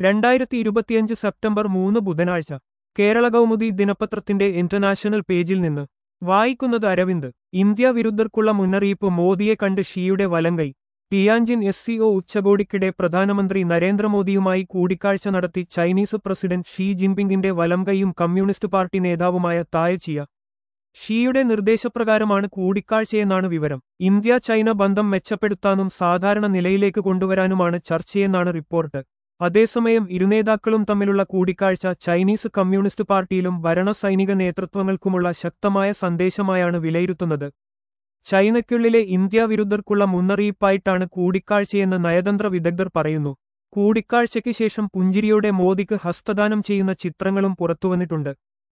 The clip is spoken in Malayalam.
രണ്ടായിരത്തി ഇരുപത്തിയഞ്ച് സെപ്റ്റംബർ മൂന്ന് ബുധനാഴ്ച കേരള കൗമുദി ദിനപത്രത്തിന്റെ ഇന്റർനാഷണൽ പേജിൽ നിന്ന് വായിക്കുന്നത് അരവിന്ദ് ഇന്ത്യ വിരുദ്ധർക്കുള്ള മുന്നറിയിപ്പ് മോദിയെ കണ്ട് ഷിയുടെ വലങ്കൈ ടിയാൻജിൻ എസ് സിഒ ഉച്ചകോടിക്കിടെ പ്രധാനമന്ത്രി നരേന്ദ്രമോദിയുമായി കൂടിക്കാഴ്ച നടത്തി ചൈനീസ് പ്രസിഡന്റ് ഷീ ജിൻപിങ്ങിന്റെ വലംകൈയും കമ്മ്യൂണിസ്റ്റ് പാർട്ടി നേതാവുമായ തായച്ചിയ ഷിയുടെ നിർദ്ദേശപ്രകാരമാണ് കൂടിക്കാഴ്ചയെന്നാണ് വിവരം ഇന്ത്യ ചൈന ബന്ധം മെച്ചപ്പെടുത്താനും സാധാരണ നിലയിലേക്ക് കൊണ്ടുവരാനുമാണ് ചർച്ചയെന്നാണ് റിപ്പോർട്ട് അതേസമയം ഇരുനേതാക്കളും തമ്മിലുള്ള കൂടിക്കാഴ്ച ചൈനീസ് കമ്മ്യൂണിസ്റ്റ് പാർട്ടിയിലും ഭരണ സൈനിക നേതൃത്വങ്ങൾക്കുമുള്ള ശക്തമായ സന്ദേശമായാണ് വിലയിരുത്തുന്നത് ചൈനയ്ക്കുള്ളിലെ ഇന്ത്യ വിരുദ്ധർക്കുള്ള മുന്നറിയിപ്പായിട്ടാണ് കൂടിക്കാഴ്ചയെന്ന് നയതന്ത്ര വിദഗ്ധർ പറയുന്നു കൂടിക്കാഴ്ചയ്ക്ക് ശേഷം പുഞ്ചിരിയോടെ മോദിക്ക് ഹസ്തദാനം ചെയ്യുന്ന ചിത്രങ്ങളും പുറത്തുവന്നിട്ടുണ്ട്